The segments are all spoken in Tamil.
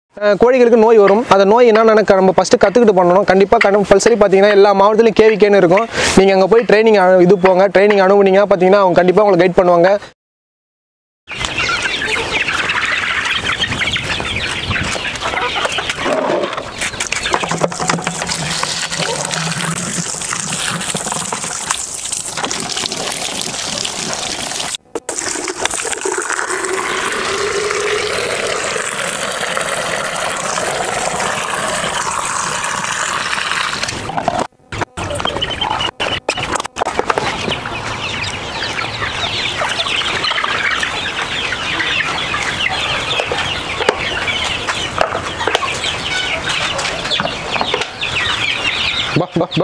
அஹ் கோழிகளுக்கு நோய் வரும் அந்த நோய் என்னன்னு நம்ம ஃபஸ்ட்டு கற்றுக்கிட்டு பண்ணணும் கண்டிப்பாக கம்பல்சரி பார்த்தீங்கன்னா எல்லா மாவட்டத்திலையும் கேவிக்கேன்னு இருக்கும் நீங்கள் அங்கே போய் ட்ரைனிங் இது போங்க ட்ரைனிங் அனுப்புனீங்க பார்த்தீங்கன்னா அவங்க கண்டிப்பாக உங்களை கைட் பண்ணுவாங்க பா பா பா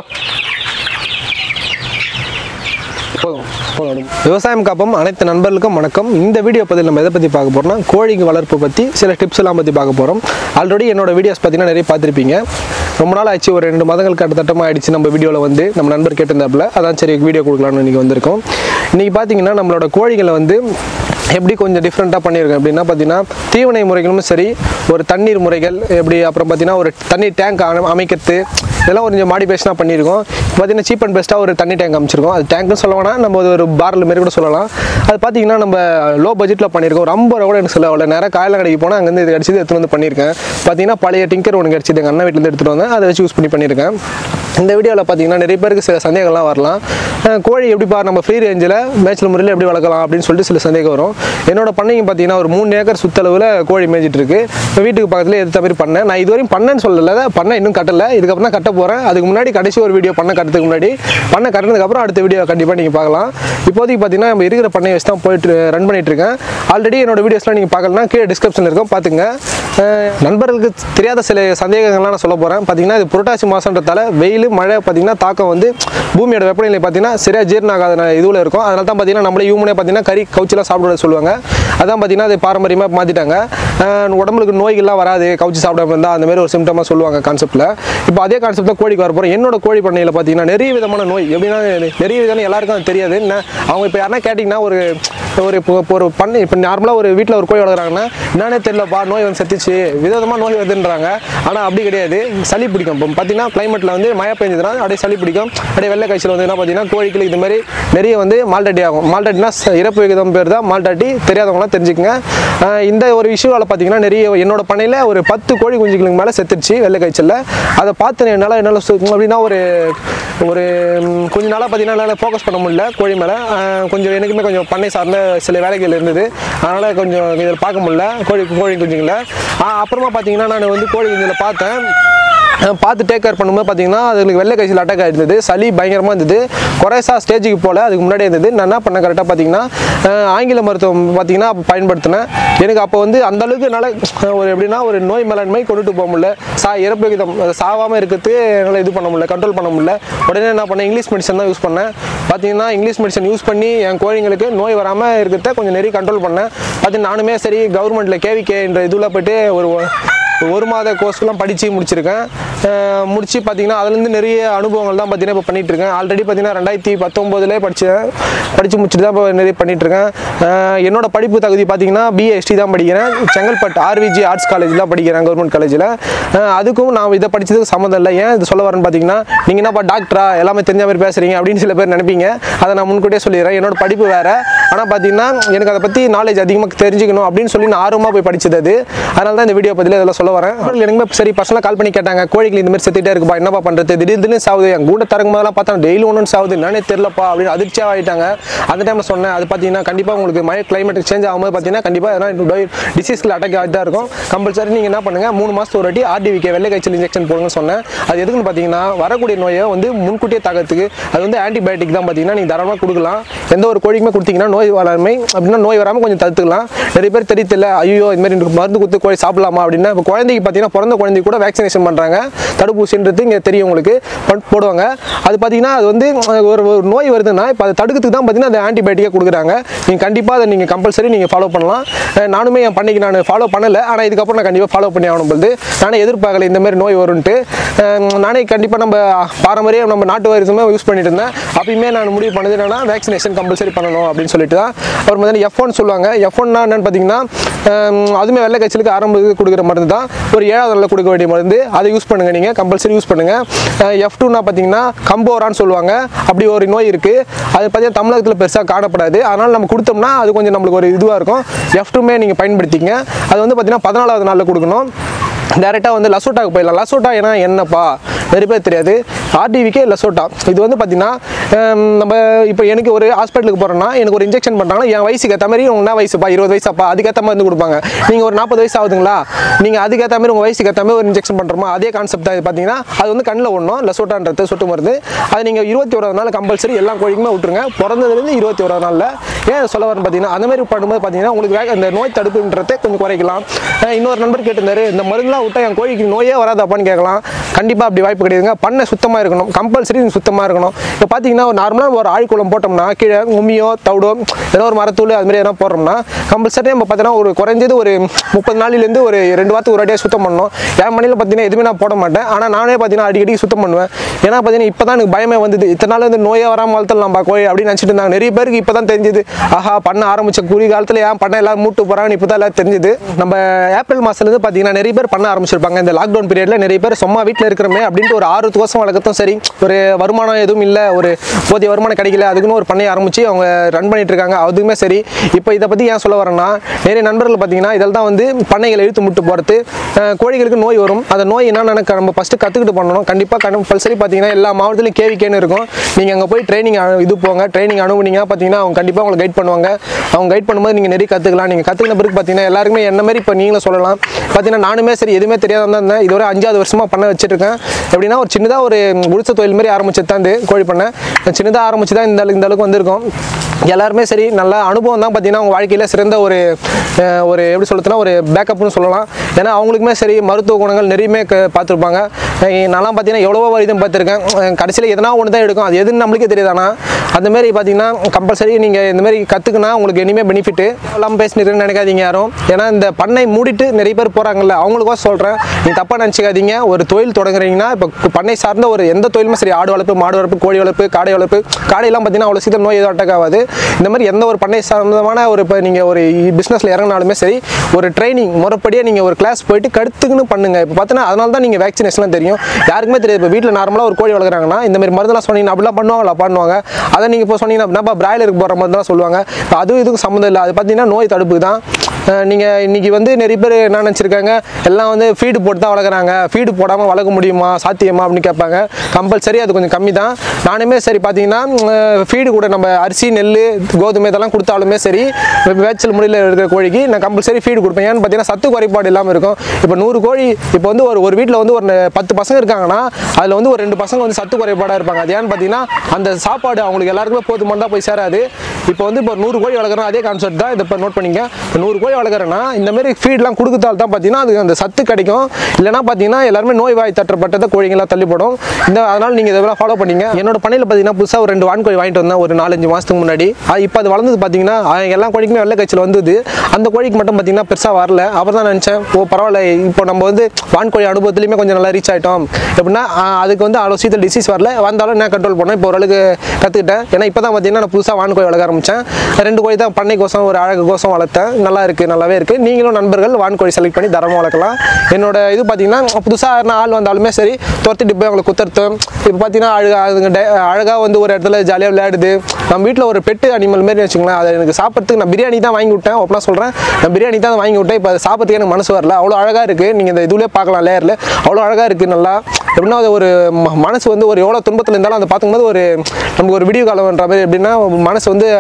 போதும் போதும் விவசாயம் காப்போம் அனைத்து நண்பர்களுக்கும் வணக்கம் இந்த வீடியோ பதில் நம்ம எதை பற்றி பார்க்க போறோம்னா கோழிங்க வளர்ப்பு பற்றி சில டிப்ஸ் எல்லாம் பற்றி பார்க்க போகிறோம் ஆல்ரெடி என்னோட வீடியோஸ் பார்த்தீங்கன்னா நிறைய பார்த்துருப்பீங்க ரொம்ப நாள் ஆச்சு ஒரு ரெண்டு மாதங்கள் கிட்டத்தட்டமாக ஆயிடுச்சு நம்ம வீடியோவில் வந்து நம்ம நண்பர் கேட்டிருந்தாப்புல அதான் சரி வீடியோ கொடுக்கலாம்னு இன்றைக்கி வந்திருக்கோம் இன்றைக்கி பார்த்தீங்கன்னா நம்மளோட கோழிகளை வந்து எப்படி கொஞ்சம் டிஃப்ரெண்ட்டாக பண்ணியிருக்கேன் அப்படின்னா பார்த்தீங்கன்னா தீவனை முறைகளும் சரி ஒரு தண்ணீர் முறைகள் எப்படி அப்புறம் பார்த்தீங்கன்னா ஒரு தண்ணீர் டேங்க் அமைக்கிறது இதெல்லாம் கொஞ்சம் மாடிஃபிகேஷனாக பண்ணியிருக்கோம் பார்த்தீங்கன்னா சீப் அண்ட் பெஸ்ட்டாக ஒரு தண்ணி டேங்க் அமைச்சிருக்கோம் அது டேங்க்னு சொல்ல வேணாம் நம்ம அது ஒரு பாரல் மாரி கூட சொல்லலாம் அது பார்த்தீங்கன்னா நம்ம லோ பட்ஜெட்டில் பண்ணியிருக்கோம் ஒரு ஐம்பது ரூபா கூட எனக்கு செலவில் நேராக காயெல்லாம் கடைக்கு போனால் அங்கேருந்து இது கிடச்சிது எடுத்துகிட்டு வந்து பண்ணியிருக்கேன் பார்த்தீங்கன்னா பழைய டிங்கர் ஒன்று கிடச்சிது எங்கள் அண்ணன் வீட்டிலேருந்து எடுத்துகிட்டு வந்தேன் அதை வச்சு யூஸ் பண்ணி பண்ணியிருக்கேன் இந்த வீடியோவில் பார்த்தீங்கன்னா நிறைய பேருக்கு சில சந்தேகம்லாம் வரலாம் அஹ் கோழி எப்படிப்பா நம்ம ஃப்ரீ ரேஞ்சில் மேய்ச்சல் முறையில் எப்படி வளர்க்கலாம் அப்படின்னு சொல்லிட்டு சில சந்தேகம் வரும் என்னோட பண்ணைங்க பார்த்தீங்கன்னா ஒரு மூணு ஏக்கர் சுத்தளவில் கோழி மேய்ச்சிட்டு இருக்கு இப்போ வீட்டுக்கு பக்கத்தில் எடுத்த மாதிரி பண்ணேன் நான் இதுவரையும் பண்ணேன்னு சொல்லலை பண்ண இன்னும் கட்டலை இதுக்கப்புறம் தான் கட்ட போகிறேன் அதுக்கு முன்னாடி கடைசி ஒரு வீடியோ பண்ண கட்டுறதுக்கு முன்னாடி பண்ண கட்டினதுக்கப்புறம் அடுத்த வீடியோ கண்டிப்பாக நீங்கள் பார்க்கலாம் இப்போதைக்கு பார்த்தீங்கன்னா நம்ம இருக்கிற பண்ணை வச்சு தான் போயிட்டு ரன் பண்ணிட்டு இருக்கேன் ஆல்ரெடி என்னோட வீடியோஸ்லாம் நீங்கள் பார்க்கலனா கீழே டிஸ்கிரிப்ஷனில் இருக்கும் பார்த்துங்க அஹ் நண்பர்களுக்கு தெரியாத சில சந்தேகங்கள்லாம் நான் சொல்ல போகிறேன் பார்த்தீங்கன்னா இது புரட்டாசி மாதன்றதால வெயில் மழை பார்த்தீங்கன்னா தாக்கம் வந்து பூமியோட வெப்பநிலை பார்த்தீங்கன்னா சரியாக ஜீரணம் ஆகாத இதுவில் இருக்கும் அதனால தான் பார்த்தீங்கன்னா நம்மளே ஹியூமனே பார்த்தீங்கன்னா கறி கவுச்சிலாம் சாப்பிட சொல்லுவாங்க அதான் பார்த்தீங்கன்னா அது பாரம்பரியமாக மாற்றிட்டாங்க உடம்புக்கு நோய்கள்லாம் வராது கவுச்சி சாப்பிடாம இருந்தால் அந்த மாதிரி ஒரு சிம்டமாக சொல்லுவாங்க கான்செப்ட்டில் இப்போ அதே கான்செப்ட்டில் கோழிக்கு வர போகிறோம் என்னோட கோழி பண்ணையில் பார்த்தீங்கன்னா நிறைய விதமான நோய் எப்படின்னா நிறைய விதமான எல்லாருக்கும் அது தெரியாது என்ன அவங்க இப்போ யாருன்னா கேட்டிங்கன்னா ஒரு ஒரு இப்போ இப்போ ஒரு பண்ணை இப்போ நார்மலாக ஒரு வீட்டில் ஒரு கோழி வளர்க்குறாங்கன்னா என்னன்னே தெரியலப்பா நோய் வந்து செத்துச்சு விதவிதமாக நோய் வருதுன்றாங்க ஆனால் அப்படி கிடையாது சளி பிடிக்கும் இப்போ பார்த்தீங்கன்னா கிளைமேட்டில் வந்து மழை பெஞ்சதுன்னா அப்படியே சளி பிடிக்கும் அப்படியே வெள்ளை காய்ச்சல் வந்து என்ன பார்த்தீங்கன்னா கோழிக்கு இது மாதிரி நிறைய வந்து மால்டாட்டி ஆகும் மால்டாட்டினா இறப்பு விகிதம் பேர் தான் மால்டாட்டி தெரியாதவங்களாம் தெரிஞ்சுக்கங்க ஆஹ் இந்த ஒரு இஷ்யூவால் பார்த்தீங்கன்னா நிறைய என்னோட பண்ணையில் ஒரு பத்து கோழி குஞ்சுகளுக்கு மேலே செத்துடுச்சு வெள்ளை காய்ச்சலில் அதை பார்த்து என்னால் என்னால் சு- அப்படின்னா ஒரு ஒரு ம், கொஞ்ச நாளாக பார்த்தீங்கன்னா என்னால் ஃபோக்கஸ் பண்ண முடியல கோழி மேலே கொஞ்சம் எனக்குமே கொஞ்சம் பண்ணை சார்ந்த சில வேலைகள் இருந்தது அதனால் கொஞ்சம் இதில் பார்க்க முடியல கோழி கோழி குஞ்சுங்களை ஆஹ் அப்புறமா பார்த்தீங்கன்னா நான் வந்து கோழி குஞ்சுகளை பார்த்தேன் அஹ் பார்த்து டேக் கேர் பண்ணும்போது பார்த்தீங்கன்னா அதுங்களுக்கு வெள்ளை காய்ச்சல் அட்டாக் ஆயிருந்தது சளி பயங்கரமாக இருந்தது குறைசா ஸ்டேஜுக்கு போல அதுக்கு முன்னாடி இருந்தது நான் என்ன பண்ணேன் கரெக்டாக பார்த்தீங்கன்னா அஹ் ஆங்கில மருத்துவம் பார்த்தீங்கன்னா அப்போ பயன்படுத்தினேன் எனக்கு அப்போ வந்து அந்த அளவுக்கு என்னால் ஒரு எப்படின்னா ஒரு நோய் மேலாண்மை கொண்டுட்டு போக முடியல சா இறப்பு விகிதம் அது சாவாமல் இருக்கிறதுக்கு என்னால் இது பண்ண முடியல கண்ட்ரோல் பண்ண முடியல உடனே என்ன பண்ணேன் இங்கிலீஷ் மெடிசன் தான் யூஸ் பண்ணேன் பார்த்தீங்கன்னா இங்கிலீஷ் மெடிசன் யூஸ் பண்ணி என் கோழிங்களுக்கு நோய் வராமல் இருக்கிறத கொஞ்சம் நிறைய கண்ட்ரோல் பண்ணேன் பார்த்தீங்கன்னா நானுமே சரி கவர்மெண்ட்டில் கேவிகேன்ற இதில் போயிட்டு ஒரு ஒரு மாத கோர்ஸ்லாம் படித்து முடிச்சிருக்கேன் அஹ் முடிச்சு பார்த்தீங்கன்னா அதுலேருந்து நிறைய அனுபவங்கள் தான் பார்த்தீங்கன்னா இப்போ பண்ணிட்டு இருக்கேன் ஆல்ரெடி பார்த்தீங்கன்னா ரெண்டாயிரத்தி பத்தொம்போதுலேயே படித்தேன் படித்து முடிச்சுட்டு தான் இப்போ நிறைய பண்ணிட்டு இருக்கேன் அஹ் என்னோட படிப்பு தகுதி பார்த்தீங்கன்னா பிஏஎஸ்டி தான் படிக்கிறேன் செங்கல்பட்டு ஆர்விஜி ஆர்ட்ஸ் காலேஜ் தான் படிக்கிறேன் கவர்மெண்ட் காலேஜில் அதுக்கும் நான் இதை படித்ததுக்கு சம்மந்தம் இல்லை ஏன் இது சொல்ல வரேன்னு பார்த்தீங்கன்னா நீங்கள் என்னப்பா டாக்டரா எல்லாமே தெரிஞ்ச மாதிரி பேசுகிறீங்க அப்படின்னு சில பேர் நினைப்பீங்க அதை நான் முன்கூட்டியே சொல்லிடுறேன் என்னோட படிப்பு வேறு ஆனால் பார்த்தீங்கன்னா எனக்கு அதை பற்றி நாலேஜ் அதிகமாக தெரிஞ்சுக்கணும் அப்படின்னு சொல்லி நான் ஆர்வமாக போய் படிச்சது அது அதனால தான் இந்த வீடியோ பதில் இதெல்லாம் சொல்ல வரேன் எனக்கு சரி பர்சனலாக கால் பண்ணி கேட்டாங்க கோழிகள் இந்த மாதிரி செத்துட்டே இருக்குப்பா என்னப்பா பண்ணுறது திடீர் திடீர்னு சாவுது என் கூட தரங்க போதெல்லாம் பார்த்தா டெய்லி ஒன்று சாவுது நானே தெரிலப்பா அப்படின்னு அதிர்ச்சியாக ஆகிட்டாங்க அந்த டைமில் சொன்னேன் அது பார்த்தீங்கன்னா கண்டிப்பாக உங்களுக்கு மழை கிளைமேட் சேஞ்ச் ஆகும்போது பார்த்தீங்கன்னா கண்டிப்பாக எதனா டிசீஸ்ல அட்டாக் ஆகிட்டு தான் இருக்கும் கம்பல்சரி நீங்கள் என்ன பண்ணுங்கள் மூணு மாதத்துக்கு ஒரு வாட்டி ஆர்டிவிகே வெள்ளை காய்ச்சல் இன்ஜெக்ஷன் போடுங்கன்னு சொன்னேன் அது எதுக்குன்னு பார்த்தீங்கன்னா வரக்கூடிய நோயை வந்து முன்கூட்டியே தாக்கிறதுக்கு அது வந்து ஆன்டிபயோட்டிக் தான் பார்த்தீங்கன்னா நீங்கள் தாராளமாக கொடுக்கலாம் எந்த ஒரு கோழிக்குமே கொடுத்தீங்கன்னா நோய் வராமை அப்படின்னா நோய் வராமல் கொஞ்சம் தடுத்துக்கலாம் நிறைய பேர் தெரியல ஐயோ இது மாதிரி எனக்கு மருந்து கொடுத்து கோழி சாப்பிடலாமா அப்படின்னா இப்போ குழந்தைக்கு பார்த்தீங்கன்னா பிறந்த குழந்தைக்கு கூட வேக்சினேஷன் பண்ணுறாங்க தடுப்பூசின்றது இங்கே தெரியும் உங்களுக்கு பட் போடுவாங்க அது பார்த்தீங்கன்னா அது வந்து அஹ், ஒரு ஒரு நோய் வருதுன்னா இப்போ அதை தடுக்கிறதுக்கு தான் பார்த்தீங்கன்னா அந்த ஆன்டிபயோட்டிக்கை கொடுக்குறாங்க நீங்கள் கண்டிப்பாக அதை நீங்கள் கம்பல்சரி நீங்கள் ஃபாலோ பண்ணலாம் அஹ், நானுமே என் பண்ணைக்கு நான் ஃபாலோ பண்ணலை ஆனால் இதுக்கப்புறம் நான் கண்டிப்பாக ஃபாலோ பண்ணி ஆகணும் பொழுது நானே எதிர்பார்க்கல இந்த மாதிரி நோய் வரும்ன்ட்டு அஹ், நானே கண்டிப்பாக நம்ம பாரம்பரியம் நம்ம நாட்டு வைரஸுமே யூஸ் பண்ணிட்டு இருந்தேன் அப்பயுமே நான் முடிவு பண்ணது என்னன்னா வேக்சினேஷன் கம்பல்சரி பண்ணணும் அப்படின்னு சொல்லிட்டு தான் அப்புறம் வந்து எஃப் ஒன் சொல்லுவாங்க எஃப் ஒன்னா என்னன்னு பார்த்தீங்கன்னா அஹ், அதுவுமே வெள்ளை காய்ச்சலுக்கு ஆரம்பத்துக்கு கொடுக்குற மருந்து தான் ஒரு ஏழாவது நாளில் கொடுக்க வேண்டிய மருந்து அதை யூஸ் பண்ணுங்க நீங்கள் கம்பல்சரி யூஸ் பண்ணுங்க எஃப் டூனா பார்த்தீங்கன்னா கம்போரான்னு சொல்லுவாங்க அப்படி ஒரு நோய் இருக்குது அது பார்த்தீங்கன்னா தமிழகத்தில் பெருசாக காணப்படாது அதனால் நம்ம கொடுத்தோம்னா அது கொஞ்சம் நம்மளுக்கு ஒரு இதுவாக இருக்கும் எஃப் டூமே நீங்கள் பயன்படுத்திங்க அது வந்து பார்த்தீங்கன்னா பதினாலாவது நாளில் கொடுக்கணும் டேரெக்டாக வந்து லசோட்டாக்கு போயிடலாம் லசோட்டா ஏன்னா என்னப்பா நிறைய பேர் தெரியாது ஆர்டிவிக்கே லசோட்டா இது வந்து பார்த்தீங்கன்னா ஹம், நம்ம இப்போ எனக்கு ஒரு ஹாஸ்பிட்டலுக்கு போகிறோன்னா எனக்கு ஒரு இன்ஜெக்ஷன் பண்ணுறாங்கன்னா என் வயசுக்கு ஏற்ற மாதிரி உங்க என்ன வயசுப்பா இருபது வயசாப்பா அதுக்கேற்ற மாதிரி வந்து கொடுப்பாங்க நீங்கள் ஒரு நாற்பது வயசு ஆகுதுங்களா நீங்கள் அதுக்கேற்ற மாதிரி உங்கள் வயசுக்கு ஏற்ற மாதிரி ஒரு இன்ஜெக்ஷன் பண்ணுறோமா அதே கான்செப்ட் தான் இது பார்த்தீங்கன்னா அது வந்து கண்ணில் ஒன்றும் லசோட்டான்றது சொட்டு மருந்து அது நீங்கள் இருபத்தி ஓராவது நாள் கம்பல்சரி எல்லா கோழிக்குமே விட்டுருங்க பிறந்ததுலேருந்து இருபத்தி ஓராவது நாளில் ஏன் சொல்ல வரேன் பார்த்தீங்கன்னா அந்த மாதிரி பண்ணும்போது பார்த்தீங்கன்னா உங்களுக்கு வே- இந்த நோய் தடுப்புன்றதை கொஞ்சம் குறைக்கலாம் அஹ் இன்னொரு நண்பர் கேட்டிருந்தாரு இந்த மருந்துலாம் விட்டா என் கோழிக்கு நோயே வராதாப்பான்னு கேட்கலாம் கண்டிப்பாக அப்படி வாய்ப்பு கிடையாதுங்க பண்ணை சுத்தமாக இருக்கணும் கம்பல்சரி சுத்தமாக இருக்கணும் இப்போ பார்த்தீங்கன்னா ஒரு நார்மலாக ஒரு ஆழ்குளம் போட்டோம்னா கீழே உமியோ தவிடோ ஏதோ ஒரு மரத்தூள் அது மாதிரி எதனா போடுறோம்னா கம்பல்சரி நம்ம பார்த்தீங்கன்னா ஒரு குறைஞ்சது ஒரு முப்பது நாளிலேருந்து ஒரு ரெண்டு வாரத்துக்கு ஒரு வாட்டியாக சுத்தம் பண்ணணும் என் மண்ணில் பார்த்தீங்கன்னா எதுவுமே நான் போட மாட்டேன் ஆனால் நானே பார்த்தீங்கன்னா அடிக்கடி சுத்தம் பண்ணுவேன் ஏன்னா பார்த்தீங்கன்னா இப்போ தான் எனக்கு பயமே வந்தது இத்தனை நாள் வந்து நோயே வராமல் வளர்த்தலாம்பா கோழி அப்படின்னு நினச்சிட்டு இருந்தாங்க நிறைய பேருக்கு இப்போ தான் தெரிஞ்சுது ஆஹா பண்ண ஆரம்பிச்ச குறுகிய காலத்தில் ஏன் பண்ண எல்லாம் மூட்டு போகிறாங்கன்னு இப்போ தான் எல்லாம் தெரிஞ்சுது நம்ம ஏப்ரல் மாதத்துலேருந்து பார்த்தீங்கன்னா நிறைய பேர் பண்ண ஆரம்பிச்சிருப்பாங்க இந்த லாக்டவுன் பீரியடில் நிறைய பேர் சும்மா வீட்டில் இருக்கிறோமே அப்படின்ட்டு ஒரு ஆறு வருஷம் வளர்க்கத்தும் சரி ஒரு வருமானம் எதுவும் இல்லை ஒரு போதிய வருமானம் கிடைக்கல அதுக்குன்னு ஒரு பண்ணையை ஆரம்பிச்சு அவங்க ரன் பண்ணிட்டு இருக்காங்க அதுவுமே சரி இப்போ இதை பற்றி ஏன் சொல்ல வரேன்னா நிறைய நண்பர்கள் பார்த்தீங்கன்னா இதில் தான் வந்து பண்ணைகளை இழுத்து முட்டு போகிறது கோழிகளுக்கு நோய் வரும் அந்த நோய் என்னன்னு எனக்கு நம்ம ஃபஸ்ட்டு கற்றுக்கிட்டு பண்ணணும் கண்டிப்பாக கம்பல்சரி பார்த்தீங்கன்னா எல்லா மாவட்டத்திலும் கேவிக்கேன்னு இருக்கும் நீங்கள் அங்கே போய் ட்ரைனிங் இது போங்க ட்ரைனிங் அனுப்புனீங்க பார்த்தீங்கன்னா அவங்க கண்டிப்பாக உங்களை கைட் பண்ணுவாங்க அவங்க கைட் பண்ணும்போது நீங்கள் நிறைய கற்றுக்கலாம் நீங்கள் கற்றுக்கின பிறகு பார்த்தீங்கன்னா எல்லாருக்குமே என்ன மாதிரி இப்போ நீங்களும் சொல்லலாம் பார்த்தீங்கன்னா நானுமே சரி எதுவுமே தெரியாத தான் இருந்தேன் இதுவரை அஞ்சாவது வருஷமாக பண்ண வச்சிருக்கேன் எப்படின்னா ஒரு சின்னதாக ஒரு குடிசை தொழில் மாதிரி ஆரம்பிச்சது தான் இது கோழி பண்ணை சின்னதாக ஆரம்பிச்சு தான் இந்த அளவுக்கு- இந்த அளவுக்கு வந்திருக்கோம் எல்லாருமே சரி நல்ல அனுபவம் தான் பார்த்தீங்கன்னா அவங்க வாழ்க்கையில் சிறந்த ஒரு அஹ், ஒரு எப்படி சொல்லுறதுனா ஒரு பேக்கப்னு சொல்லலாம் ஏன்னா அவங்களுக்குமே சரி மருத்துவ குணங்கள் நிறையமே க- பார்த்துருப்பாங்க அஹ், நான்லாம் பார்த்தீங்கன்னா எவ்வளவோ வைத்தியம் பார்த்துருக்கேன் அஹ், கடைசியில் எதனா ஒன்று தான் எடுக்கும் அது எதுன்னு நம்மளுக்கே தெரியுதானா அந்த மாதிரி பார்த்தீங்கன்னா கம்பல்சரி நீங்கள் இந்த மாதிரி கற்றுக்குனா உங்களுக்கு இனிமேல் பெனிஃபிட்டு எல்லாம் பேசினிருக்குன்னு நினைக்காதீங்க யாரும் ஏன்னா இந்த பண்ணை மூடிட்டு நிறைய பேர் போகிறாங்கல்ல அவங்களுக்கும் சொல்கிறேன் நீ தப்பாக நினச்சிக்காதீங்க ஒரு தொழில் தொடங்குறீங்கன்னா இப்போ பண்ணை சார்ந்த ஒரு எந்த தொழிலுமே சரி ஆடு வளர்ப்பு மாடு வளர்ப்பு கோழி வளர்ப்பு காடை வளர்ப்பு காடையெல்லாம் பார்த்தீங்கன்னா அவ்வளோ சீக்கிரம் நோய் எதுவும் அட்டாக் ஆகாது இந்த மாதிரி எந்த ஒரு பண்ணை சார்ந்தமான ஒரு இப்போ நீங்கள் ஒரு பிஸ்னஸில் இறங்கினாலுமே சரி ஒரு ட்ரைனிங் முறைப்படியே நீங்கள் ஒரு கிளாஸ் போயிட்டு கடுத்துக்குன்னு பண்ணுங்க இப்போ பார்த்தீங்கன்னா அதனால தான் நீங்கள் வேக்சினேஷன்லாம் தெரியும் யாருக்குமே தெரியாது இப்போ வீட்டில் நார்மலாக ஒரு கோழி வளர்க்குறாங்கன்னா இந்த மாதிரி மருந்தெல்லாம் சொன்னீங்கன்னா அப்படிலாம் பண்ணுவாங்களா பண்ணுவாங்க அதை நீங்கள் இப்போ சொன்னீங்கன்னா அப்படின்னா பிராய்லருக்கு போகிற மருந்தெல்லாம் சொல்லுவாங்க இப்போ அதுவும் இதுக்கும் சம்மந்தம் இல்லை அது பார்த்தீங்கன்னா நோய் தடுப்பு தான் நீங்கள் இன்னைக்கு வந்து நிறைய பேர் என்ன நினச்சிருக்காங்க எல்லாம் வந்து ஃபீடு போட்டு தான் வளர்க்குறாங்க ஃபீடு போடாமல் வளர்க்க முடியுமா சாத்தியமா அப்படின்னு கேட்பாங்க கம்பல்சரி அது கொஞ்சம் கம்மி தான் நானுமே சரி பார்த்தீங்கன்னா ஃபீடு கூட நம்ம அரிசி நெல் கோதுமை இதெல்லாம் கொடுத்தாலுமே சரி வேச்சல் முறையில் இருக்கிற கோழிக்கு நான் கம்பல்சரி ஃபீடு கொடுப்பேன் ஏன்னு பார்த்தீங்கன்னா சத்து குறைபாடு இல்லாமல் இருக்கும் இப்போ நூறு கோழி இப்போ வந்து ஒரு ஒரு வீட்டில் வந்து ஒரு பத்து பசங்க இருக்காங்கன்னா அதில் வந்து ஒரு ரெண்டு பசங்க வந்து சத்து குறைபாடாக இருப்பாங்க அது ஏன்னு பார்த்தீங்கன்னா அந்த சாப்பாடு அவங்களுக்கு எல்லாருக்குமே போதுமானதாக போய் சேராது இப்போ வந்து இப்போ நூறு கோழி வளர்க்குறோம் அதே கான்செப்ட் தான் இதை இப்போ நோட் பண்ணிங்க இப்போ நூறு கோழி வளர்க்குறேன்னா இந்த மாதிரி ஃபீட்லாம் கொடுக்கத்தால் தான் பார்த்தீங்கன்னா அது அந்த சத்து கிடைக்கும் இல்லைனா பார்த்தீங்கன்னா எல்லாருமே நோய் வாய் தட்டப்பட்டதை கோழிங்கெல்லாம் தள்ளிப்படும் இந்த அதனால் நீங்கள் இதெல்லாம் ஃபாலோ பண்ணீங்க என்னோட பண்ணையில் பார்த்தீங்கன்னா புதுசாக ஒரு ரெண்டு வான்கோழி வாங்கிட்டு வந்தேன் ஒரு நாலஞ்சு மாதத்துக்கு முன்னாடி அது இப்போ அது வளர்ந்தது பார்த்தீங்கன்னா அஹ் எல்லா கோழிக்குமே வெள்ளை காய்ச்சல் வந்தது அந்த கோழிக்கு மட்டும் பார்த்தீங்கன்னா பெருசாக வரல அப்புறம் தான் நினச்சேன் ஓ பரவாயில்ல இப்போ நம்ம வந்து வான்கோழி அனுபவத்துலையுமே கொஞ்சம் நல்லா ரீச் ஆகிட்டோம் எப்படின்னா அஹ் அதுக்கு வந்து அவ்வளோ சீக்கிரம் டிசீஸ் வரல வந்தாலும் நான் கண்ட்ரோல் பண்ணேன் இப்போ ஓரளவுக்கு கற்றுக்கிட்டேன் ஏன்னா இப்போ தான் பார்த்தீங்கன்னா நான் புதுசாக வான்கோழி வளர்க்க ஆரம்பித்தேன் ரெண்டு கோழி தான் பண்ணை கோசம் ஒரு அழகு கோசம் வளர்த்தேன் நல்லா இருக்குது நல்லாவே இருக்குது நீங்களும் நண்பர்கள் வான்கோழி செலக்ட் பண்ணி தரமாக வளர்க்கலாம் என்னோட இது பார்த்தீங்கன்னா புதுசாக யாருன்னா ஆள் வந்தாலுமே சரி துரத்திட்டு போய் அவங்களை குத்துறதும் இப்போ பார்த்தீங்கன்னா அழகா அதுங்க டை- அழகா வந்து ஒரு இடத்துல ஜாலியாக விளையாடுது நம்ம வீட்டில் ஒரு பெட்டு அனிமல் மாரி வச்சுங்களேன் அதை எனக்கு சாப்பிட்றதுக்கு நான் பிரியாணி தான் வாங்கி விட்டேன் அப்படின்னா சொல்கிறேன் நான் பிரியாணி தான் வாங்கி விட்டேன் இப்போ அதை சாப்பிட்றதுக்கு எனக்கு மனசு வரல அவ்வளோ அழகாக இருக்குது நீங்கள் இந்த இதுலேயே பார்க்கலாம் லேயரில் அவ்வளோ அழகாக இருக்குது நல்லா எப்படின்னா அது ஒரு ம- மனசு வந்து ஒரு எவ்வளோ துன்பத்தில் இருந்தாலும் அதை பார்க்கும்போது ஒரு நமக்கு ஒரு விடிவு காலம்ன்ற மாதிரி எப்படின்னா மனசு வந்து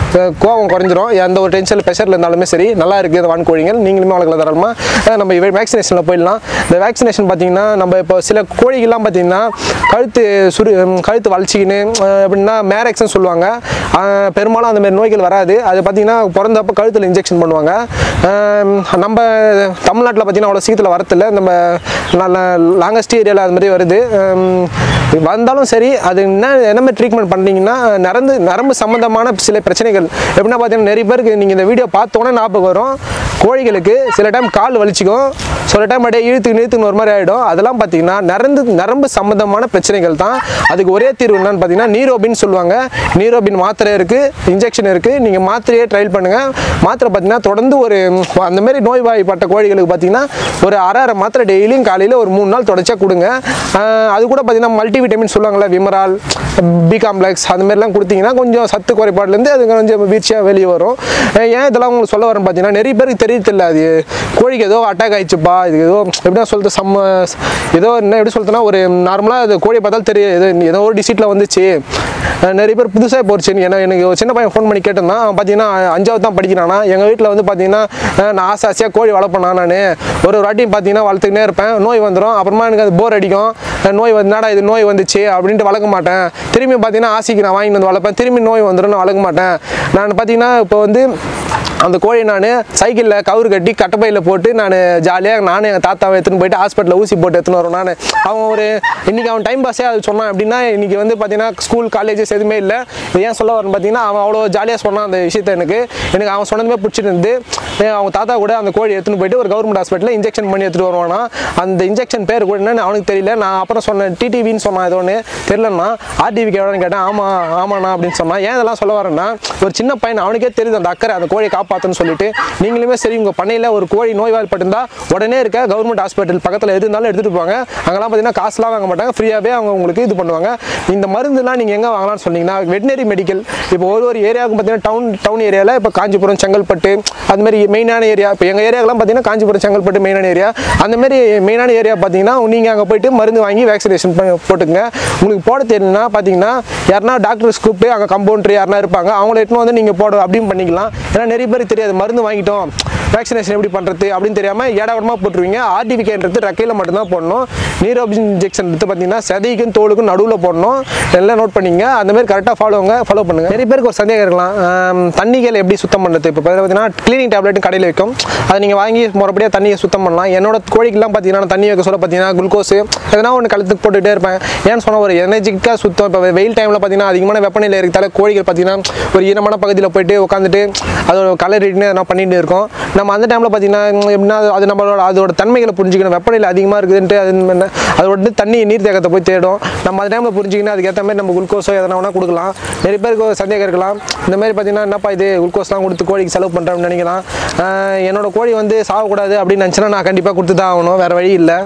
அஹ் கோவம் குறைஞ்சிரும் எந்த ஒரு டென்ஷன் ப்ரெஷரில் இருந்தாலுமே சரி நல்லா இருக்குது இந்த வான்கோழிகள் நீங்களுமே வளர்க்கலாம் தாராளமாக நம்ம வேக்சினேஷனில் போயிடலாம் இந்த வேக்சினேஷன் பார்த்தீங்கன்னா நம்ம இப்போ சில கோழிகள்லாம் பார்த்தீங்கன்னா கழுத்து சுரு ம், கழுத்து வளர்ச்சிக்கின்னு அஹ் எப்படின்னா மேரக்ஸ்னு சொல்லுவாங்க அஹ் பெரும்பாலும் அந்த மாதிரி நோய்கள் வராது அது பார்த்தீங்கன்னா பிறந்தப்போ கழுத்தில் இன்ஜெக்ஷன் பண்ணுவாங்க அஹ் நம்ம தமிழ்நாட்டில் பார்த்தீங்கன்னா அவ்வளோ சீக்கிரத்தில் வரதில்ல நம்ம நல்ல லாங்கஸ்ட் ஏரியாவில் அது மாதிரி வருது ஹம், வந்தாலும் சரி அது என்ன என்ன மாதிரி ட்ரீட்மெண்ட் பண்ணுறீங்கன்னா நரம்பு நரம்பு சம்மந்தமான சில பிரச்சனைகள் எப்படின்னா பார்த்தீங்கன்னா நிறைய பேருக்கு நீங்கள் இந்த வீடியோ பார்த்தோன்னே ஞாபகம் வரும் கோழிகளுக்கு சில டைம் கால் வலிச்சிக்கும் சில டைம் அப்படியே இழுத்து இழுத்துன்னு ஒரு மாதிரி ஆகிடும் அதெல்லாம் பார்த்தீங்கன்னா நரம்பு நரம்பு சம்மந்தமான பிரச்சனைகள் தான் அதுக்கு ஒரே தீர்வு என்னன்னு பார்த்தீங்கன்னா நீரோபின் சொல்லுவாங்க நீரோபின் மாத்திரை இருக்குது இன்ஜெக்ஷன் இருக்குது நீங்கள் மாத்திரையே ட்ரையல் பண்ணுங்கள் மாத்திரை பார்த்தீங்கன்னா தொடர்ந்து ஒரு ம், அந்த மாதிரி நோய்வாய்ப்பட்ட கோழிகளுக்கு பார்த்தீங்கன்னா ஒரு அரை அரை மாத்திரை டெய்லியும் காலையில் ஒரு மூணு நாள் தொடர்ச்சியாக கொடுங்க ஆஹ் அது கூட பார்த்தீங்கன்னா மல்டி விட்டமின் சொல்லுவாங்கள்ல விமரால் பி காம்ப்ளெக்ஸ் அந்த மாதிரிலாம் கொடுத்தீங்கன்னா கொஞ்சம் சத்து குறைபாடுலேருந்து அது கொஞ்சம் வீழ்ச்சியாக வெளியே வரும் ஆஹ் ஏன் இதெல்லாம் உங்களுக்கு சொல்ல வரேன் பார்த்தீங்கன்னா நிறைய பேருக்கு தெரியல அது கோழிக்கு ஏதோ அட்டாக் ஆயிடுச்சுப்பா இது ஏதோ எப்படின்னா சொல்றது சம்ம ஏதோ என்ன எப்படி சொல்றதுன்னா ஒரு நார்மலாக அது கோழியை பார்த்தாலும் தெரியும் ஏதோ ஏதோ ஒரு டிசிட்டில் வந்துச்சு அஹ் நிறைய பேர் புதுசாக போச்சுன்னு ஏன்னா எனக்கு ஒரு சின்ன பையன் ஃபோன் பண்ணி கேட்டிருந்தான் அவன் பார்த்தீங்கன்னா அஞ்சாவது தான் படிக்கிறானா எங்கள் வீட்டில் வந்து பார்த்தீங்கன்னா அஹ் நான் ஆசை ஆசையாக கோழி வளர்ப்பேனா நான் ஒரு ஒரு வாட்டி பார்த்தீங்கன்னா வளர்த்துக்கினே இருப்பேன் நோய் வந்துடும் அப்புறமா எனக்கு அது போர் அடிக்கும் அஹ் நோய் வந்து என்னடா இது நோய் வந்துச்சு அப்படின்ட்டு வளர்க்க மாட்டேன் திரும்பி பார்த்தீங்கன்னா ஆசைக்கு நான் வாங்கிட்டு வந்து வளர்ப்பேன் திரும்பி நோய் வந்துடும் நான் வளர்க்க மாட்டேன் நான் பார்த்தீங்கன்னா இப்போ வந்து அந்த கோழி நான் சைக்கிளில் கவுரு கட்டி கட்டப்பையில் போட்டு நான் ஜாலியாக நானும் எங்கள் தாத்தாவை எடுத்துன்னு போயிட்டு ஹாஸ்பிட்டலில் ஊசி போட்டு எடுத்துன்னு வரோம் நான் அவன் ஒரு இன்னைக்கு அவன் டைம் பாஸே அது சொன்னான் அப்படின்னா இன்னைக்கு வந்து பார்த்தீங்கன்னா ஸ்கூல் காலேஜஸ் எதுவுமே இல்லை இது ஏன் சொல்ல வரேன்னு பார்த்தீங்கன்னா அவன் அவ்வளோ ஜாலியாக சொன்னான் அந்த விஷயத்த எனக்கு எனக்கு அவன் சொன்னதுமே பிடிச்சிருந்து அவங்க தாத்தா கூட அந்த கோழி எடுத்துன்னு போயிட்டு ஒரு கவர்மெண்ட் ஹாஸ்பிட்டலில் இன்ஜெக்ஷன் பண்ணி எடுத்துகிட்டு வருவானா அந்த இன்ஜெக்ஷன் பேர் கூட என்னன்னு அவனுக்கு தெரியல நான் அப்புறம் சொன்னேன் டிடிவின்னு சொன்னான் ஏதோ ஒன்று தெரிலன்னா ஆர்டிவிக்கு எவ்வளோன்னு கேட்டேன் ஆமாம் ஆமாண்ணா அப்படின்னு சொன்னான் ஏன் இதெல்லாம் சொல்ல வரேன்னா ஒரு சின்ன பையன் அவனுக்கே தெரியுது அந்த அக்கறை அந்த கோழியை காப்பாற்றுன்னு சொல்லிட்டு நீங்களுமே சரி உங்கள் பண்ணையில் ஒரு கோழி நோய்வாய்ப்பட்டிருந்தா உடனே இருக்க கவர்மெண்ட் ஹாஸ்பிட்டல் பக்கத்தில் எது இருந்தாலும் எடுத்துகிட்டு போவாங்க அங்கெல்லாம் பார்த்தீங்கன்னா காசுலாம் வாங்க மாட்டாங்க ஃப்ரீயாகவே அவங்க உங்களுக்கு இது பண்ணுவாங்க இந்த மருந்துலாம் நீங்கள் எங்கே வாங்கலாம்னு சொன்னீங்கன்னா வெட்டினரி மெடிக்கல் இப்போ ஒரு ஒரு ஏரியாவுக்கும் பார்த்தீங்கன்னா டவுன் டவுன் ஏரியாவில் இப்போ காஞ்சிபுரம் செங்கல்பட்டு அது மாதிரி மெயினான ஏரியா இப்போ எங்கள் ஏரியாக்கெல்லாம் பார்த்தீங்கன்னா காஞ்சிபுரம் செங்கல்பட்டு மெயினான ஏரியா அந்த மாதிரி மெயினான ஏரியா பார்த்தீங்கன்னா நீங்கள் அங்கே போயிட்டு மருந்து வாங்கி வேக்சினேஷன் போட்டுங்க உங்களுக்கு போட தெரியலனா பார்த்தீங்கன்னா யாருன்னா டாக்டர்ஸ் கூப்பிட்டு அங்கே கம்பவுண்டர் யாருனா இருப்பாங்க அவங்கள எட்டுன்னு வந்து நீங்கள் போட அப்படின்னு பண்ணிக்கலாம் ஏன்னா நிறைய பேருக்கு தெரியாது மருந்து வாங்கிட்டோம் வேக்சினேஷன் எப்படி பண்ணுறது அப்படின்னு தெரியாமல் ஏடாவிடமாக போட்டுருவீங்க ஆர்டிவிகேன்றது ரெக்கையில் மட்டும்தான் போடணும் நீரோபின் இன்ஜெக்ஷன் எடுத்து பார்த்தீங்கன்னா சதைக்கும் தோலுக்கும் நடுவில் போடணும் எல்லாம் நோட் பண்ணிங்க அந்த மாதிரி கரெக்டாக ஃபாலோங்க ஃபாலோ பண்ணுங்கள் நிறைய பேருக்கு ஒரு சந்தேகம் இருக்கலாம் ஆம், தண்ணிகள் எப்படி சுத்தம் பண்ணுறது இப்போ பார்த்தீங்கன்னா க்ளீனிங் டேப்லெட்டும் கடையில் வைக்கும் அதை நீங்கள் வாங்கி முறைப்படியாக தண்ணியை சுத்தம் பண்ணலாம் என்னோட கோழிக்கெல்லாம் பார்த்தீங்கன்னா நான் தண்ணி வைக்க சொல்ல பார்த்தீங்கன்னா குளுக்கோஸ் எதனா ஒன்று கழுத்துக்கு போட்டுகிட்டே இருப்பேன் ஏன்னு சொன்னால் ஒரு எனர்ஜிக்காக சுத்தம் இப்போ வெயில் டைமில் பார்த்தீங்கன்னா அதிகமான வெப்பநிலை இருக்கிறதால கோழிகள் பார்த்தீங்கன்னா ஒரு ஈரமான பகுதியில் போயிட்டு உட்காந்துட்டு அதோட கலரிட்டு எதனா பண்ணிட்டு இருக்கோம் நம்ம அந்த டைமில் பார்த்தீங்கன்னா உம், எப்படின்னா அது- அது நம்மளோட அதோட தன்மைகளை புரிஞ்சுக்கணும் வெப்பநிலை அதிகமாக இருக்குதுன்ட்டு அது என்ன அதோட வந்து தண்ணி நீர் தேக்கத்தை போய் தேடும் நம்ம அந்த டைமில் புரிஞ்சுக்கணும் அதுக்கேற்ற மாதிரி நம்ம குளுக்கோஸோ எதனா வேணா கொடுக்கலாம் நிறைய பேருக்கு ஒரு சந்தேகம் இருக்கலாம் இந்த மாதிரி பார்த்தீங்கன்னா என்னப்பா இது குளுக்கோஸ்லாம் கொடுத்து கோழிக்கு செலவு பண்ணுறோம்னு நினைக்கலாம் ஆஹ் என்னோட கோழி வந்து சாகக்கூடாது அப்படின்னு நினச்சினா நான் கண்டிப்பாக கொடுத்து தான் ஆகணும் வேறு வழி இல்லை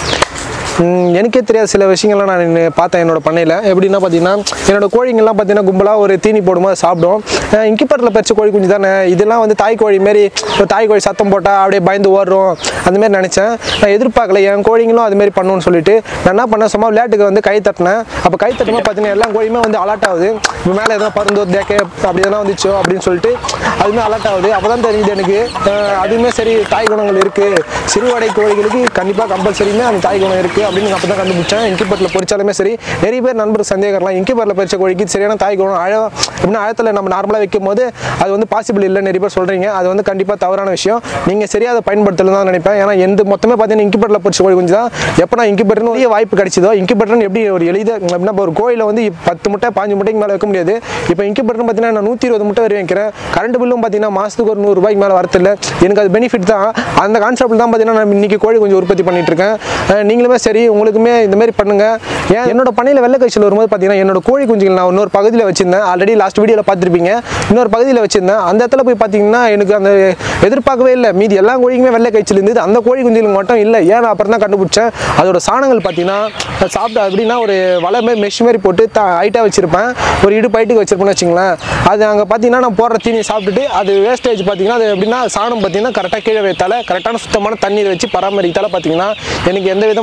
ம், எனக்கே தெரியாத சில விஷயங்கள்லாம் நான் இன்னி பார்த்தேன் என்னோட பண்ணையில் எப்படின்னா பார்த்தீங்கன்னா என்னோட கோழிங்கெல்லாம் பார்த்தீங்கன்னா கும்பலாக ஒரு தீனி போடும்போது சாப்பிடும் இங்கிப்பரில் பறிச்ச கோழி குஞ்சு தானே இதெல்லாம் வந்து தாய் கோழி மாரி ஒரு தாய் கோழி சத்தம் போட்டால் அப்படியே பயந்து ஓடுறோம் அந்த மாதிரி நினச்சேன் நான் எதிர்பார்க்கல என் கோழிங்களும் அது மாதிரி பண்ணணும்னு சொல்லிட்டு நான் என்ன பண்ணேன் சும்மா விளையாட்டுக்கு வந்து கை தட்டினேன் அப்போ கை தட்டும்போது பார்த்தீங்கன்னா எல்லா கோழியுமே வந்து அலர்ட் ஆகுது இப்போ மேலே எதனா பறந்தோ தேக்க அப்படி எதனா வந்துச்சோ அப்படின்னு சொல்லிட்டு அதுவுமே அலர்ட் ஆகுது அப்போ தான் தெரியுது எனக்கு அஹ் அதுவுமே சரி தாய் குணங்கள் இருக்குது சிறுவடை கோழிகளுக்கு கண்டிப்பாக கம்பல்சரியுமே அந்த தாய் குணம் இருக்குது அப்படின்னு அப்போ தான் கண்டுபிடிச்சேன் இன்கிபேட்டில் பொறிச்சாலுமே சரி நிறைய பேர் நண்பருக்கு சந்தேகம்லாம் இன்கிபேட்டில் பொறிச்ச கோழிக்கு சரியான தாய் குணம் ஆழ எப்படின்னா ஆழத்தில் நம்ம நார்மலாக வைக்கும் போது அது வந்து பாசிபிள் இல்லை நிறைய பேர் சொல்கிறீங்க அது வந்து கண்டிப்பாக தவறான விஷயம் நீங்கள் சரியாக அதை பயன்படுத்தலாம் தான் நினைப்பேன் ஏன்னா எந்த மொத்தமே பார்த்தீங்கன்னா இன்கிபேட்டில் பொறிச்ச கோழி குஞ்சு தான் எப்போ நான் இன்கிபேட்டர்னு நிறைய வாய்ப்பு கிடைச்சதோ இன்கிபேட்டர்னு எப்படி ஒரு எளித அப்படின்னா இப்போ ஒரு கோயிலில் வந்து இப்ப பத்து முட்டை பாஞ்சு முட்டைக்கு மேலே வைக்க முடியாது இப்போ இன்கிபேட்டர் பார்த்தீங்கன்னா நான் நூற்றி இருபது முட்டை வரை வைக்கிறேன் கரண்ட் பில்லும் பார்த்தீங்கன்னா மாதத்துக்கு ஒரு நூறுரூபாய்க்கு மேலே வரதில்ல எனக்கு அது பெனிஃபிட் தான் அந்த கான்செப்ட் தான் பார்த்தீங்கன்னா நான் இன்னைக்கு கோழி கொஞ்சம் உற்பத்தி பண்ணிட்டு இருக்கேன் அஹ் நீங்களுமே சரி உங்களுக்குமே இந்த மாதிரி பண்ணுங்க ஏன் என்னோட பண்ணையில் வெள்ளை காய்ச்சல் வரும்போது பார்த்தீங்கன்னா என்னோட கோழி குஞ்சுகள் நான் இன்னொரு பகுதியில் வச்சிருந்தேன் ஆல்ரெடி லாஸ்ட் வீடியோவில் பார்த்துருப்பீங்க இன்னொரு பகுதியில் வச்சிருந்தேன் அந்த இடத்துல போய் பார்த்தீங்கன்னா எனக்கு அந்த எதிர்பார்க்கவே இல்லை மீதி எல்லா கோழிக்குமே வெள்ளை காய்ச்சல் இருந்தது அந்த கோழி குஞ்சுகளுக்கு மட்டும் இல்லை ஏன் நான் அப்புறம் தான் கண்டுபிடிச்சேன் அதோட சாணங்கள் பார்த்தீங்கன்னா நான் சாப்பிட்டு அப்படின்னா ஒரு வலை மாதிரி மெஷ் மாதிரி போட்டு த ஹைட்டாக வச்சிருப்பேன் ஒரு இடுப்பு ஹைட்டுக்கு வச்சிருப்பேன்னு வச்சுங்களேன் அது அங்கே பார்த்தீங்கன்னா நான் போடுற தீனி சாப்பிட்டுட்டு அது வேஸ்டேஜ் பார்த்தீங்கன்னா அது எப்படின்னா சாணம் பார்த்தீங்கன்னா கரெக்டாக கீழே வைத்தால கரெக்டான சுத்தமான தண்ணீர் வச்சு பராமரித்தால பார்த்தீங்கன்னா எனக்கு எந்த விதமான எஃபெக்ட்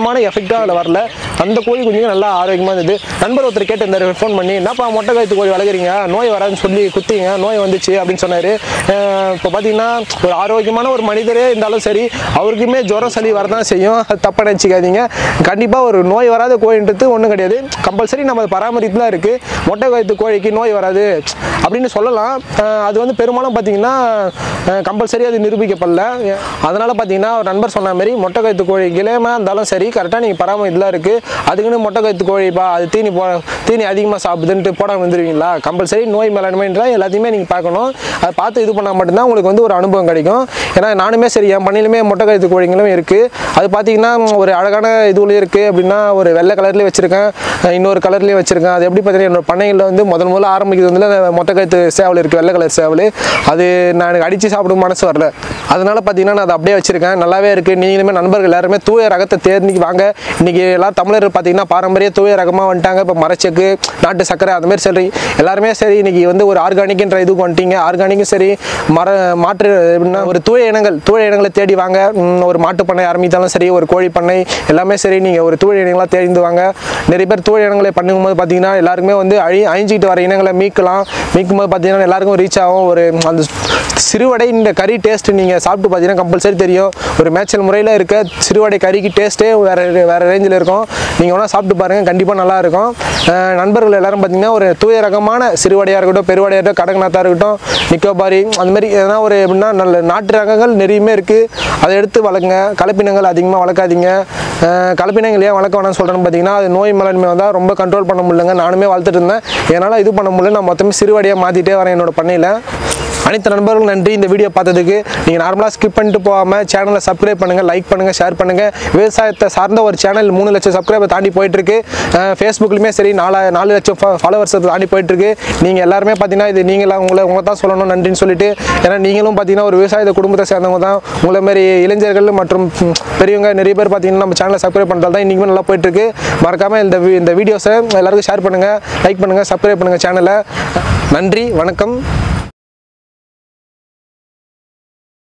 ப்ரீட்டும் அதில் வரல அந்த கோழி குஞ்சுங்க நல்லா ஆரோக்கியமாக இருந்தது நண்பர் ஒருத்தர் கேட்டு இருந்தார் ஃபோன் பண்ணி என்னப்பா மொட்டை கழுத்து கோழி வளர்க்குறீங்க நோய் வராதுன்னு சொல்லி குத்திங்க நோய் வந்துச்சு அப்படின்னு சொன்னார் இப்போ பார்த்தீங்கன்னா ஒரு ஆரோக்கியமான ஒரு மனிதரே இருந்தாலும் சரி அவருக்குமே ஜுரம் சளி வரதான் செய்யும் அது தப்பாக நினச்சிக்காதீங்க கண்டிப்பாக ஒரு நோய் வராத கோழின்றது ஒன்றும் கிடையாது கம்பல்சரி நம்ம பராமரிப்பு தான் இருக்குது மொட்டை கழுத்து கோழிக்கு நோய் வராது அப்படின்னு சொல்லலாம் அஹ் அது வந்து பெரும்பாலும் பார்த்தீங்கன்னா கம்பல்சரி அது நிரூபிக்கப்படல அதனால் பார்த்தீங்கன்னா ஒரு நண்பர் சொன்ன மாதிரி மொட்டை கழுத்து கோழி கிளேமா இருந்தாலும் சரி கரெக்டாக நீங்கள் பராமரிப்புலாம் இருக்குது அதுக்குன்னு மொட்டை கழுத்து கோழிப்பா அது தீனி போ தீனி அதிகமாக சாப்பிடுதுன்ட்டு போடாமல் வந்துடுவீங்களா கம்பல்சரி நோய் மேலாண்மைன்ற எல்லாத்தையுமே நீங்கள் பார்க்கணும் அதை பார்த்து இது பண்ணால் மட்டும்தான் உங்களுக்கு வந்து ஒரு அனுபவம் கிடைக்கும் ஏன்னா நானுமே சரி என் பண்ணையிலுமே மொட்டை கழுத்து கோழிங்களும் இருக்குது அது பார்த்தீங்கன்னா ஒரு அழகான இதுலேயும் இருக்குது அப்படின்னா ஒரு வெள்ளை கலர்லேயும் வச்சுருக்கேன் இன்னொரு கலர்லேயும் வச்சுருக்கேன் அது எப்படி பார்த்தீங்கன்னா என்னோட பண்ணைகளில் வந்து முதல் முதல்ல ஆரம்பிக்கிறது வந்து அந்த மொட்டை கழுத்து சேவல் இருக்குது வெள்ளை கலர் சேவல் அது நான் எனக்கு அடித்து சாப்பிடும் மனசு வரல அதனால பார்த்தீங்கன்னா நான் அதை அப்படியே வச்சிருக்கேன் நல்லாவே இருக்குது நீங்களுமே நண்பர்கள் எல்லாருமே தூய ரகத்தை தேர்ந்து வாங்க இன்னைக்கு எல்லாம் தமிழர் பார்த்தீங்கன்னா பாரம்பரிய தூய ரகமாக வந்துட்டாங்க இப்போ மரச்செக்கு நாட்டு சர்க்கரை அந்த மாதிரி சரி எல்லாருமே சரி இன்னைக்கு வந்து ஒரு ஆர்கானிக்ன்ற இதுக்கு வந்துட்டீங்க ஆர்கானிக்கும் சரி மர மாற்று எப்படின்னா ஒரு தூய இனங்கள் தூய இனங்களை தேடி வாங்க ம், ஒரு மாட்டு பண்ணை ஆரம்பித்தாலும் சரி ஒரு கோழி பண்ணை எல்லாமே சரி நீங்கள் ஒரு தூய இனங்களாக தேர்ந்து வாங்க நிறைய பேர் தூய இனங்களை பண்ணும்போது பார்த்தீங்கன்னா எல்லாருக்குமே வந்து அழி அழிஞ்சிக்கிட்டு வர இனங்களை மீட்கலாம் மீட்கும் போது பார்த்தீங்கன்னா எல்லாருக்கும் ரீச் ஆகும் ஒரு அந்த சிறுவடை இந்த கறி டேஸ்ட் நீங்கள் சாப்பிட்டு பார்த்தீங்கன்னா கம்பல்சரி தெரியும் ஒரு மேய்ச்சல் முறையில் இருக்க சிறுவடை கறிக்கு டேஸ்ட்டே வேறு வேறு ரேஞ்சில் இருக்கும் நீங்கள் வேணால் சாப்பிட்டு பாருங்கள் கண்டிப்பாக நல்லா இருக்கும் அஹ் நண்பர்கள் எல்லாரும் பார்த்தீங்கன்னா ஒரு தூய ரகமான சிறுவடையாக இருக்கட்டும் பெருவடையாக இருக்கட்டும் கடகநாத்தாக இருக்கட்டும் நிக்கோபாரி அந்த மாதிரி எதனா ஒரு எப்படின்னா நல்ல நாட்டு ரகங்கள் நிறையவே இருக்குது அதை எடுத்து வளர்க்குங்க கலப்பினங்கள் அதிகமாக வளர்க்காதீங்க அஹ் கலப்பினங்கள் ஏன் வளர்க்க வேணாம்னு சொல்கிறேன்னு பார்த்தீங்கன்னா அது நோய் மேலாண்மை வந்தால் ரொம்ப கண்ட்ரோல் பண்ண முடியலங்க நானுமே வளர்த்துட்டு இருந்தேன் என்னால் இது பண்ண முடியல நான் மொத்தமே சிறுவடையாக மாற்றிட்டே வரேன் என்னோட பண்ணையில் அனைத்து நண்பர்களும் நன்றி இந்த வீடியோ பார்த்ததுக்கு நீங்கள் நார்மலாக ஸ்கிப் பண்ணிட்டு போகாமல் சேனலை சப்ஸ்கிரைப் பண்ணுங்கள் லைக் பண்ணுங்கள் ஷேர் பண்ணுங்கள் விவசாயத்தை சார்ந்த ஒரு சேனல் மூணு லட்சம் சப்ஸ்கிரைபர் தாண்டி போயிட்டுருக்கு ஃபேஸ்புக்லையுமே சரி நாலு நாலு லட்சம் ஃபாலோவர்ஸ் தாண்டி போயிட்டுருக்கு நீங்கள் எல்லாருமே பார்த்தீங்கன்னா இது நீங்களா உங்களை உங்களை தான் சொல்லணும் நன்றின்னு சொல்லிட்டு ஏன்னா நீங்களும் பார்த்தீங்கன்னா ஒரு விவசாய குடும்பத்தை சேர்ந்தவங்க தான் உங்களை மாதிரி இளைஞர்கள் மற்றும் ம், பெரியவங்க நிறைய பேர் பார்த்தீங்கன்னா நம்ம சேனலை சப்ஸ்கிரைப் பண்ணுறது தான் இன்றைக்குமே நல்லா போயிட்டுருக்கு மறக்காமல் இந்த வி- இந்த வீடியோஸை எல்லாருக்கும் ஷேர் பண்ணுங்கள் லைக் பண்ணுங்கள் சப்ஸ்கிரைப் பண்ணுங்கள் சேனலை நன்றி வணக்கம்